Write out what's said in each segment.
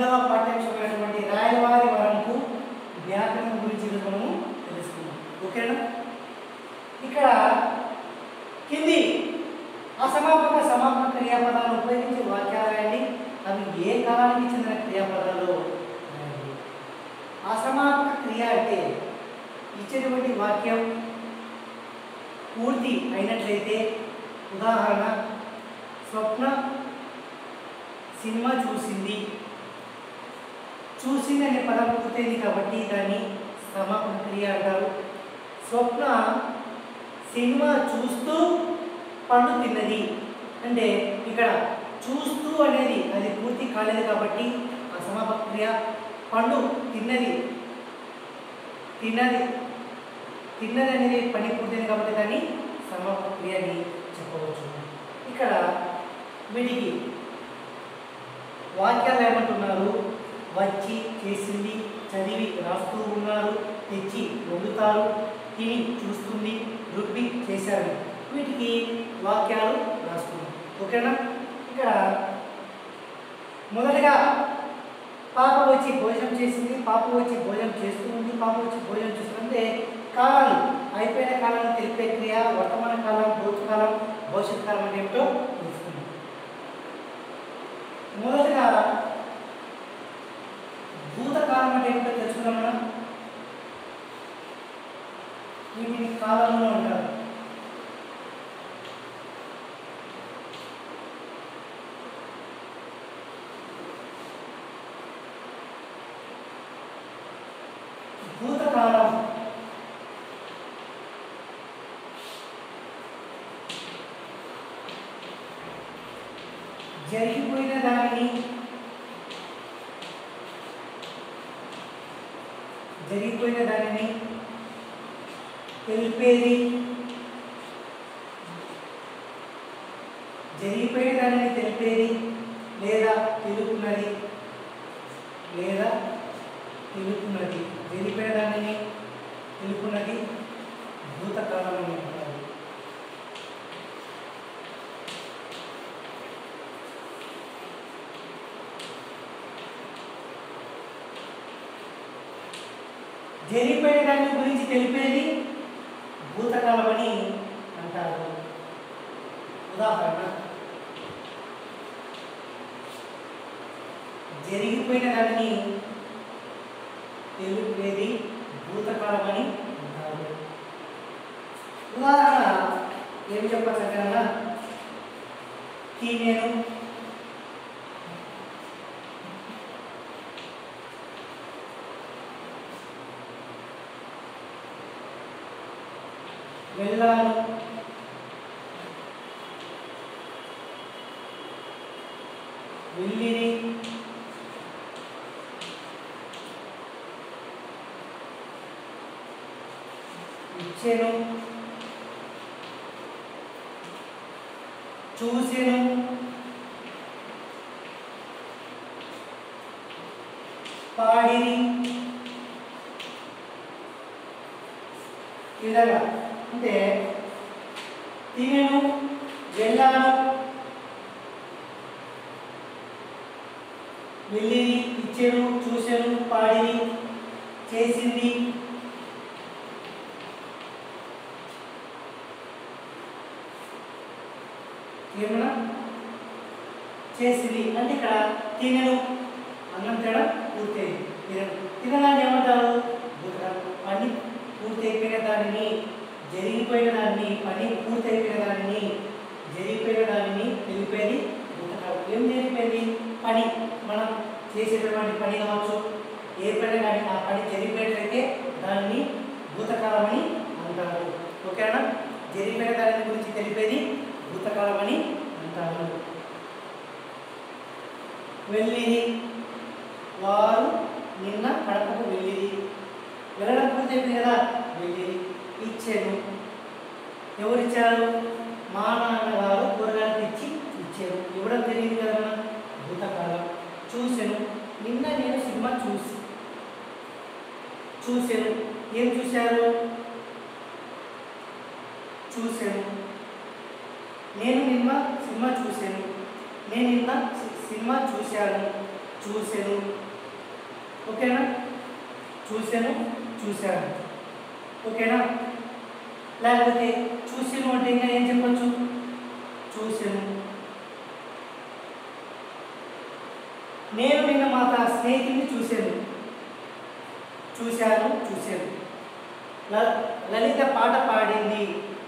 రెండవ పాఠ్యాంశమైనటువంటి రాయవారి వరంకు వ్యాకరణం గురించి ఈరోజు మనము తెలుసుకుందాం ఓకేనా ఇక్కడ కింది అసమాపక సమాపక క్రియాపదాలను ఉపయోగించి వాక్యాలు రాయండి అవి ఏ కాలానికి చెందిన క్రియాపదాలు రాయండి. అసమాపక క్రియ అంటే ఇచ్చినటువంటి వాక్యం పూర్తి అయినట్లయితే ఉదాహరణ స్వప్న సినిమా చూసింది చూసింది అనే పదం పూర్తయింది కాబట్టి దాన్ని సమాపన క్రియ అంటారు స్వప్న సినిమా చూస్తూ పండు తిన్నది అంటే ఇక్కడ చూస్తూ అనేది అది పూర్తి కాలేదు కాబట్టి ఆ సమాపక క్రియ పండు తిన్నది తిన్నది తిన్నది అనేది పని పూర్తయింది కాబట్టి దాన్ని సమాపక క్రియ అని చెప్పవచ్చు ఇక్కడ వీటికి వాక్యాలు ఏమంటున్నారు వచ్చి చేసింది చదివి రాస్తూ ఉన్నారు తెచ్చి వండుతారు తిని చూస్తుంది రుబ్బి చేశారు వీటికి వాక్యాలు రాస్తున్నాం ఓకేనా ఇక్కడ మొదటగా పాప వచ్చి భోజనం చేసింది పాప వచ్చి భోజనం చేస్తూ ఉంది పాప వచ్చి భోజనం చేస్తుందంటే కాలాలు అయిపోయిన కాలాన్ని తెలిపే క్రియ వర్తమాన కాలం భూతకాలం భవిష్యత్ కాలం అంటే ఏమిటో తెలుసుకుందాం మొదటగా భూతకాలం అంటే ఏమిటో తెలుసుకుందాం మనం వీటిని కాలంలో అంటారు భూతకాలం జరిగిపోయిన దానిని జరిగిపోయిన దానిని తెలిపేది జరిగిపోయిన దానిని తెలిపేది లేదా తెలుపున్నది లేదా తెలుపున్నది జరిగిపోయిన దానిని తెలుపున్నది భూతకాలం అని అంటారు జరిగిపోయిన దాని గురించి తెలిపేది భూతకాలం అని అంటారు ఉదాహరణ జరిగిపోయిన దానిని తెలిపేది భూతకాలం అని అంటారు ఉదాహరణ ఏం చెప్పచ్చన్నా నేను వెళ్ళాను వెళ్ళిని ఇచ్చెను చూసెను పాడిని ఈ విధంగా అంటే తినను వెళ్ళాను వెళ్ళింది ఇచ్చాను చూశాను పాడిని చేసింది ఏమన్నా చేసింది అంటే ఇక్కడ తినను అన్నం తేడా పూర్తయింది తినను తినదాన్ని ఏమంటారు భూతకాలం. పని పూర్తి అయిపోయిన దానిని జరిగిపోయిన దాన్ని పని పూర్తి అయిపోయిన దానిని జరిగిపోయిన దానిని తెలిపేది భూతకాలం ఏం జరిగిపోయింది పని మనం చేసేటటువంటి పని కావచ్చు ఏ పని కానీ ఆ పని జరిగిపోయినట్లయితే దాన్ని భూతకాలం అని అంటారు ఓకేనా జరిగిపోయిన దాని గురించి తెలిపేది భూతకాలం అని అంటారు వెళ్ళిది వారు నిన్న కడపకు వెళ్ళిది వెళ్ళడం పూర్తయింది కదా వెళ్ళిది ఇచ్చాను ఎవరు ఇచ్చారు మా నాన్నగారు కూరగాయలు తెచ్చి ఇచ్చారు ఇవ్వడం తెలియదు కదా మనం భూతకాలం చూశాను నిన్న నేను సినిమా చూసి చూశాను ఏం చూశారు చూశాను నేను నిన్న సినిమా చూశాను నేను నిన్న సి- సినిమా చూశాను చూశాను ఓకేనా చూశాను చూశాను ఓకేనా లేకపోతే చూసాను అంటే ఇంకా ఏం చెప్పొచ్చు చూశాను నేను నిన్న మా తా- స్నేహితుడిని చూశాను చూశాను చూశాను ల- లలిత పాట పాడింది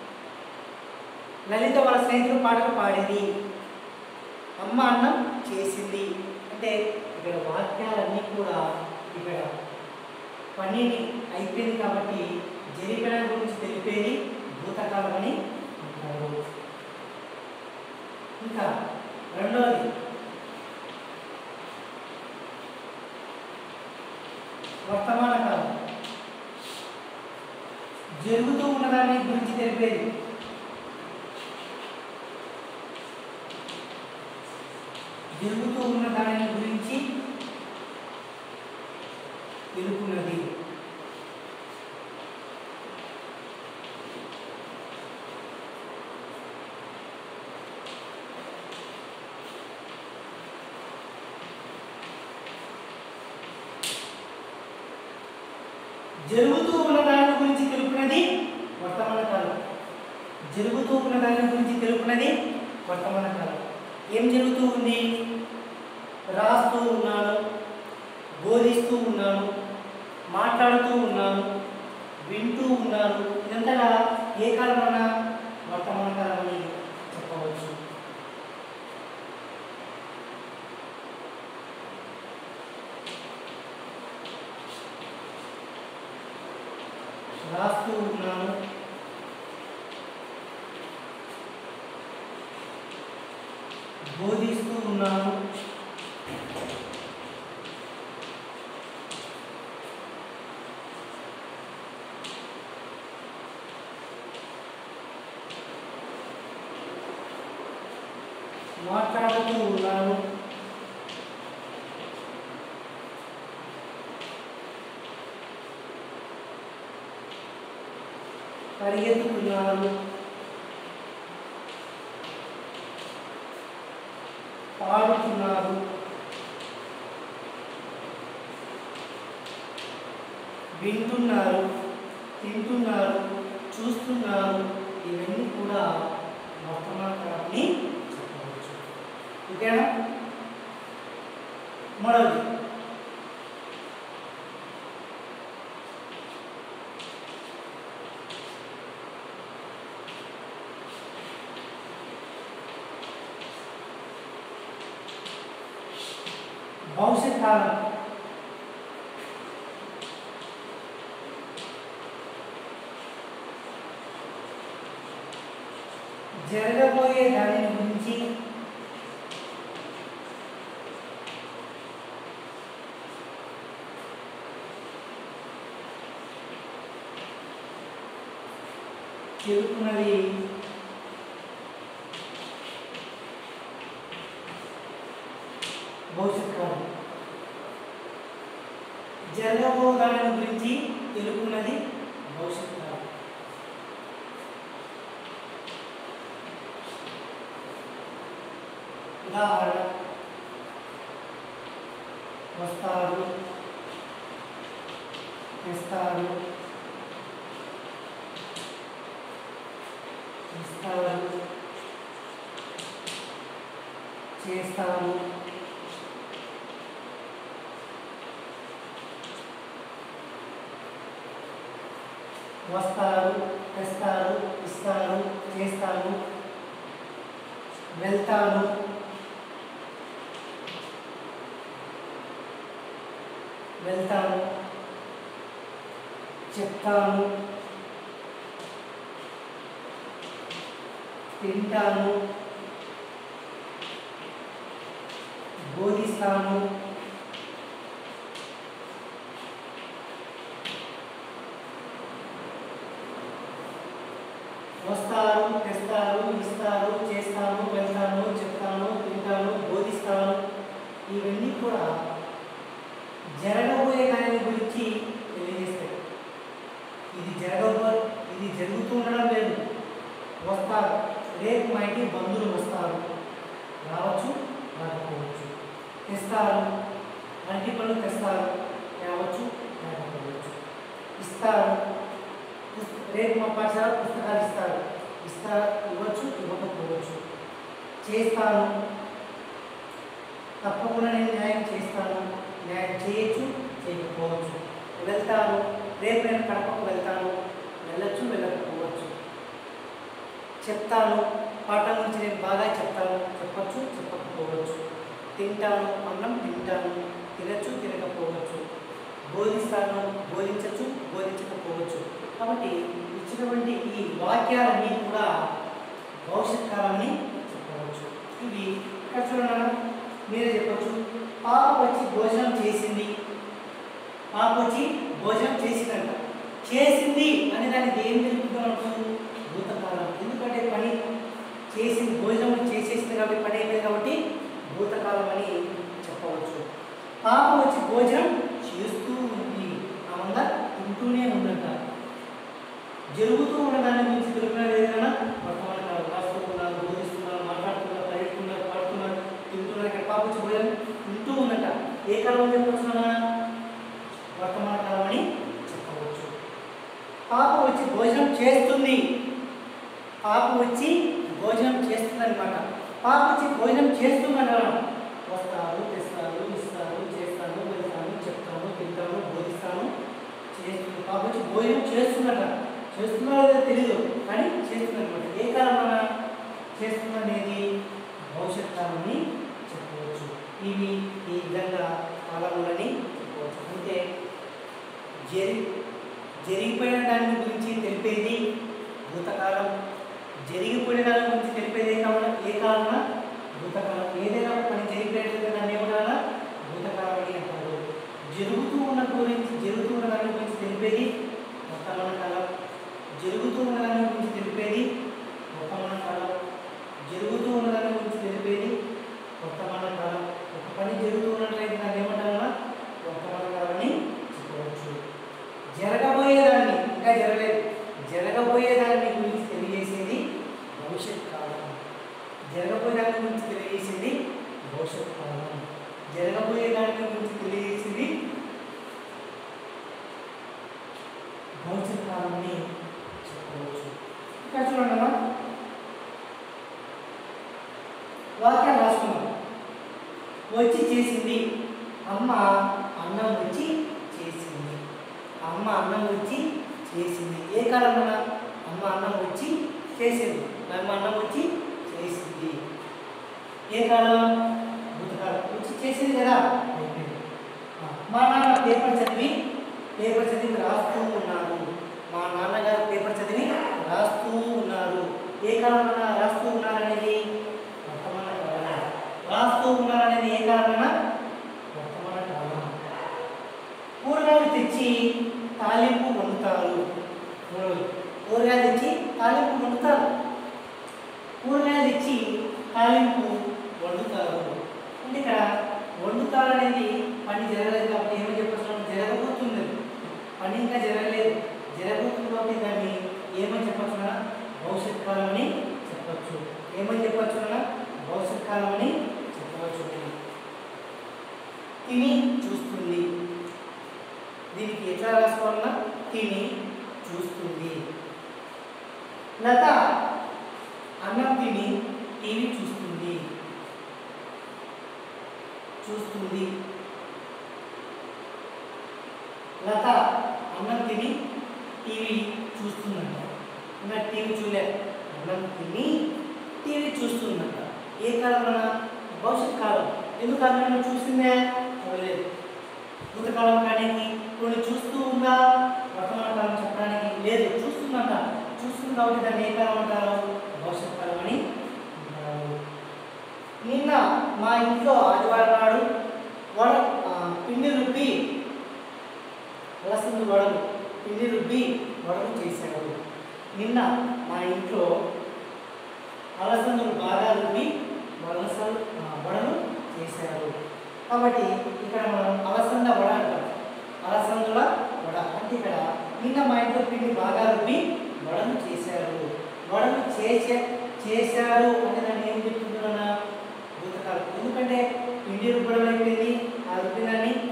లలిత వాళ్ళ స్నేహితుడు పాటలు పాడింది అమ్మ అన్నం చేసింది అంటే ఇక్కడ వాక్యాలన్నీ కూడా ఇక్కడ పనిని అయిపోయింది కాబట్టి జరిపిన గురించి తెలిపేది భూతకాలం అని అంటారు ఇంకా రెండవది వర్తమాన కాలం జరుగుతూ ఉన్నదాని గురించి తెలిపేది జరుగుతూ ఉన్న దాని గురించి తెలుపున్నది జరుగుతూ ఉన్న దాని గురించి తెలుపునది వర్తమాన కాలం జరుగుతూ ఉన్న దాని గురించి తెలుపునది వర్తమాన కాలం ఏం జరుగుతూ ఉంది రాస్తూ ఉన్నాను బోధిస్తూ ఉన్నాను మాట్లాడుతూ ఉన్నాను వింటూ ఉన్నాను ఇదంతా ఏ కాలమన్నా వర్తమాన కాలం అని చెప్పవచ్చు రాస్తూ ఉన్నాను బోధిస్తూ ఉన్నాను మాట్లాడుతూ ఉన్నాను పరిగెత్తుతున్నాను పాడుతున్నారు వింటున్నారు తింటున్నారు చూస్తున్నారు ఇవన్నీ కూడా వర్తమాన కాలాన్ని చెప్పవచ్చు ఓకేనా మూడవది భవిష్యత్ కాలం జరగబోయే దానిని గురించి చెబుతున్నది భవిష్యత్ కాలం జరగబో దాని గురించి తెలుపున్నది భవిష్యత్ కాలం ఉదాహరణ వస్తారు తెస్తారు ఇస్తారు చేస్తారు వస్తారు తెస్తారు ఇస్తారు చేస్తాను వెళ్తాను వెళ్తాను చెప్తాను తింటాను బోధిస్తాను వస్తారు తెస్తారు ఇస్తారు చేస్తాను వెళ్తాను చెప్తాను తింటాను బోధిస్తాను ఇవన్నీ కూడా జరగబోయే దాని గురించి తెలియజేస్తాయి ఇది జరగబో ఇది జరుగుతూ ఉండడం లేదు వస్తారు రేపు మా ఇంటికి బంధువులు వస్తారు రావచ్చు రాకపోవచ్చు తెస్తారు అరటి పళ్ళు తెస్తారు తేవచ్చు లేకపోవచ్చు ఇస్తారు పుస్త- రేపు మా పాఠశాల పుస్తకాలు ఇస్తారు ఇస్తారు ఇవ్వచ్చు ఇవ్వకపోవచ్చు చేస్తాను తప్పకుండా నేను న్యాయం చేస్తాను న్యాయం చేయొచ్చు చేయకపోవచ్చు వెళ్తాను రేపు నేను కడపకు వెళ్తాను వెళ్ళొచ్చు వెళ్ళకపోవచ్చు చెప్తాను పాఠం గురించి నేను బాగా చెప్తాను చెప్పచ్చు చెప్పకపోవచ్చు తింటాను అన్నం తింటాను తినచ్చు తినకపోవచ్చు బోధిస్తాను బోధించచ్చు బోధించకపోవచ్చు కాబట్టి ఇచ్చినటువంటి ఈ వాక్యాలన్నీ కూడా భవిష్యత్ కాలాన్ని చెప్పవచ్చు ఇవి ఇక్కడ చూడండి మీరే చెప్పచ్చు పాప వచ్చి భోజనం చేసింది పాప వచ్చి భోజనం చేసిందంట చేసింది అని దానికి ఏం తెలుపుతున్నట్టు భూతకాలం ఎందుకంటే పని చేసింది భోజనం చేసేసింది కాబట్టి పని అయిపోయింది కాబట్టి భూతకాలం అని చెప్పవచ్చు పాప వచ్చి భోజనం చేస్తూ ఉంది ఆమంగా తింటూనే ఉందంట జరుగుతూ ఉన్న దాని గురించి తెలుపుతున్నారు ఏదైనా వర్తమాన కాలం రాస్తూ ఉన్నారు బోధిస్తున్నారు మాట్లాడుతున్నారు పలుకుతున్నారు పాడుతున్నారు తింటున్నారు ఇక్కడ పాప వచ్చి భోజనం తింటూ ఉందంట ఏ కాలం చెప్పొచ్చునా వర్తమాన కాలం అని చెప్పవచ్చు పాప వచ్చి భోజనం చేస్తుంది పాప వచ్చి భోజనం చేస్తుంది అనమాట పాప వచ్చి భోజనం చేస్తుందన్నారు వస్తారు తెస్తారు ఇస్తారు చేస్తాను వెళ్తాను చెప్తాను తింటాను బోధిస్తాను చేస్తుంది పాప వచ్చి భోజనం చేస్తుందట చేస్తుందో లేదో తెలియదు కానీ చేస్తుంది అనమాట ఏ కాలం చేస్తుందనేది భవిష్యత్ కాలాన్ని చెప్పవచ్చు ఇవి ఈ విధంగా కాలములని చెప్పవచ్చు అంటే జరి జరిగిపోయిన దాని గురించి తెలిపేది భూతకాలం జరిగిపోయిన దాని గురించి తెలిపేది ఏ కాలం ఏ కాలన భూతకాలం ఏదైనా ఒక పని జరిగిపోయినట్లయితే దాన్ని ఏమన్నా భూతకాలం అని అంటారు జరుగుతూ ఉన్న గురించి జరుగుతూ ఉన్న దాని గురించి తెలిపేది వర్తమాన కాలం జరుగుతూ ఉన్న దాని గురించి తెలిపేది వర్తమాన కాలం జరుగుతూ ఉన్న దాని గురించి తెలిపేది వర్తమాన కాలం ఒక పని జరుగుతూ ఉన్నట్లయితే దాన్ని ఏమంటారా వర్తమాన కాలం అని చెప్పవచ్చు జరగబోయేదాన్ని ఇంకా జరగలేదు జరగబోయేదాన్ని గురించి తెలియజేసేది భవిష్యత్ కాలం జరగబోయేదాన్ని గురించి తెలియజేసేది భవిష్యత్ కాలం జరగబోయేదాన్ని గురించి తెలియజేసేది భవిష్యత్ కాలం అని చెప్పవచ్చు ఇక్కడ చూడండి అమ్మా వాక్యాలు రాసుకున్నాం వచ్చి చేసింది అమ్మ అన్నం వచ్చి చేసింది అమ్మ అన్నం వచ్చి చేసింది ఏ కాలంలో అమ్మ అన్నం వచ్చి చేసింది అమ్మ అన్నం వచ్చి చేసింది ఏ కాలం భూతకాలం వచ్చి చేసింది కదా అయిపోయింది. ఆ, మా నాన్న పేపర్ చదివి పేపర్ చదివి రాస్తూ ఉన్నారు మా నాన్నగారు పేపర్ చదివి రాస్తూ ఉన్నారు ఏ కాలంలో రాస్తూ ఉన్నారనేది వర్తమాన కాలం రాస్తూ ఉన్నారనేది ఏ కాలంలో వర్తమాన కాలం కూరగాయలు తెచ్చి తాలింపు వండుతారు కూరగాయలు కూరగాయలు తెచ్చి తాలింపు వండుతారు కూరగాయలు తెచ్చి తాలింపు వండుతారు అంటే ఇక్కడ వండుతారు అనేది పని జరగలేదు కాబట్టి ఏమని చెప్పచ్చు జరగబోతుంది పని ఇంకా జరగలేదు జరగబోతుంది కాబట్టి దాన్ని ఏమని చెప్పచ్చు భవిష్యత్ కాలం అని చెప్పచ్చు ఏమని చెప్పచ్చు భవిష్యత్ కాలం అని చెప్పవచ్చు తిని చూస్తుంది దీనికి ఎట్లా రాసుకోవాలన్నా తిని చూస్తుంది లత అన్నం తిని టీవీ చూస్తుంది చూస్తుంది లత అన్నం తిని టీవీ చూస్తుందంట ఇంకా టీవీ చూలే అన్నం తిని టీవీ చూస్తుందంట ఏ కాలంలో భవిష్యత్ కాలం ఎందుకు అన్నం చూసిందే చూడలేదు భూతకాలం కానీ కొన్ని చూస్తూ ఉందా వర్తమాన కాలం చెప్పడానికి లేదు చూస్తుందంట చూస్తుంది కాబట్టి దాన్ని ఏ కాలం అంటారు భవిష్యత్ కాలం అని అంటారు నిన్న మా ఇంట్లో ఆదివారం నాడు వడ ఆ, పిండి రుబ్బి అలసందు వడలు పిండి రుబ్బి వడలు చేశాడు నిన్న మా ఇంట్లో అలసందులు బాగా రుబ్బి వలసలు ఆ, వడలు చేశారు కాబట్టి ఇక్కడ మనం అలసంద వడ అంటాం అలసందుల వడ అంటే ఇక్కడ నిన్న మా ఇంట్లో పిండి బాగా రుబ్బి వడలు చేశారు వడలు చేసే చేశారు అంటే దాన్ని ఏం చెప్తున్నానా భూతకాలం ఎందుకంటే పిండి రుబ్బడం అయిపోయింది ఆ రుబ్బినాన్ని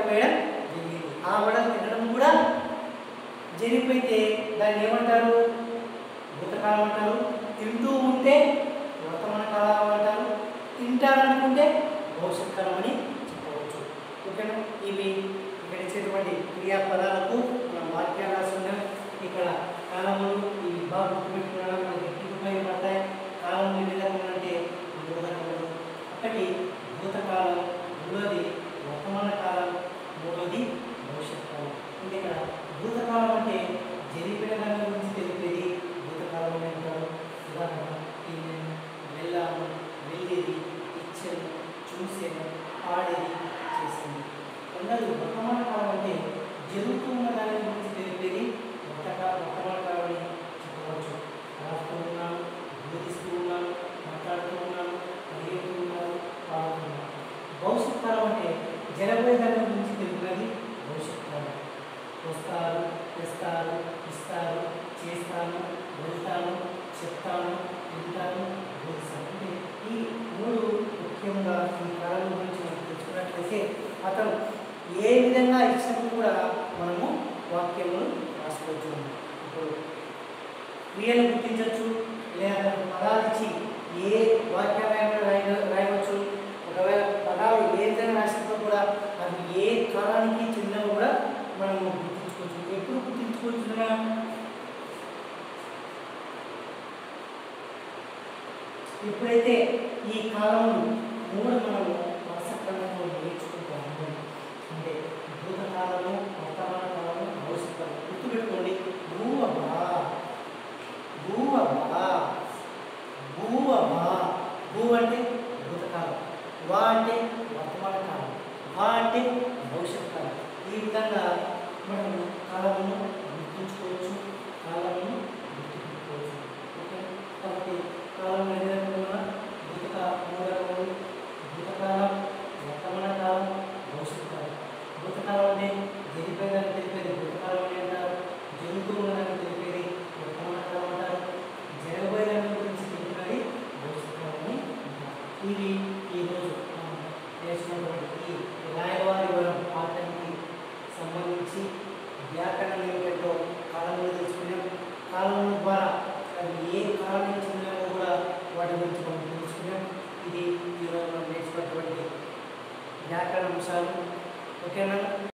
జరిగిపోయడం జరిగింది ఆ వడలు తినడం కూడా జరిగిపోతే దాన్ని ఏమంటారు భూతకాలం అంటారు తింటూ ఉంటే వర్తమాన కాలం అంటారు తింటారనుకుంటే భవిష్యత్ కాలం అని చెప్పవచ్చు ఓకేనా ఇవి ఇక్కడ ఇచ్చేటువంటి క్రియాపదాలకు మనం వాక్యాలు రాస్తున్నాం ఇక్కడ కాలములు ఇవి బాగా గుర్తుపెట్టుకున్నాం మనకి ఎప్పుడు ఉపయోగపడతాయి కాలం ఎన్ని రకములు అంటే మూడు రకములు ఒకటి భూతకాలం మూడోది వర్తమాన కాలం మూడోది భవిష్యత్ కాలం అంటే ఇక్కడ భూతకాలం అంటే జరిగిపోయిన దాని గురించి తెలిపేది భూతకాలం అని అంటారు ఉదాహరణ తిన్నాను వెళ్ళాము వెళ్ళేది ఇచ్చాను చూసాను ఆడేది చేసింది రెండోది వర్తమాన కాలం అంటే జరుగుతున్న దాని గురించి తెలిపేది వర్తకా వర్తమాన కాలం అని చెప్పవచ్చు రాస్తూ ఉన్నాను బోధిస్తూ ఉన్నాను మాట్లాడుతూ ఉన్నాను పరిగెడుతూ ఉన్నాను పాడుతున్నాను భవిష్యత్ కాలం అంటే జరగబోయే దాని గురించి తెలిపినది భవిష్యత్ కాలం వస్తారు తెస్తారు ఇస్తారు చేస్తాను వెళ్తాను చెప్తాను వింటాను బోధిస్తాను అంటే ఈ మూడు ముఖ్యంగా ఈ కాలం గురించి మనం తెలుసుకున్నట్లయితే అతను ఏ విధంగా ఇచ్చినప్పుడు కూడా మనము వాక్యములు రాసుకోవచ్చు ఇప్పుడు క్రియలు గుర్తించవచ్చు లేదా పదాలు ఇచ్చి ఏ వాక్యాలైనా రాయ రాయవచ్చు ఒకవేళ పదాలు ఏ విధంగా రాసినప్పుడు కూడా అవి ఏ కాలానికి చెందినవి కూడా మనము గుర్తించుకోవచ్చు ఎప్పుడు గుర్తించుకోవచ్చుగా ఎప్పుడైతే ఈ కాలములు మూడు మనము వరుస క్రమంలో నేర్చుకుంటాము అంటే భూతకాలము వర్తమాన కాలము భవిష్యత్ కాలం గుర్తుపెట్టుకోండి భూవబా భూవబా భూవబా భూ అంటే భూతకాలం వా అంటే వర్తమాన కాలం వా అంటే భవిష్యత్ కాలం ఈ విధంగా మనం కాలమును గుర్తుంచుకోవచ్చు కాలమును గుర్తుపెట్టుకోవచ్చు ఓకే కాబట్టి కాలం ఎన్ని రకములున్నా భూతక మూడు రకములు భూతకాలం వర్తమాన కాలం భవిష్యత్ కాలం భూతకాలం అంటే జరిగిపోయేదాన్ని తెలిపేది భూతకాలం అని అంటారు జరుగుతూ ఉన్నదాన్ని తెలిపేది వర్తమాన కాలం అంటారు జరగబోయేదాన్ని గురించి తెలిపేది భవిష్యత్ కాలం అని అంటారు ఇవి ఈరోజు మనం నేర్చుకున్నటువంటి ఈ రాయవారి వరం పాఠానికి సంబంధించి వ్యాకరణం ఏమిటో కాలంలో తెలుసుకున్నాం కాలం ద్వారా అది ఏ కాలానికి చెందినవో కూడా వాటి గురించి మనం తెలుసుకున్నాం ఇది ఈరోజు మనం నేర్చుకున్నటువంటి వ్యాకరణ అంశాలు ఓకేనా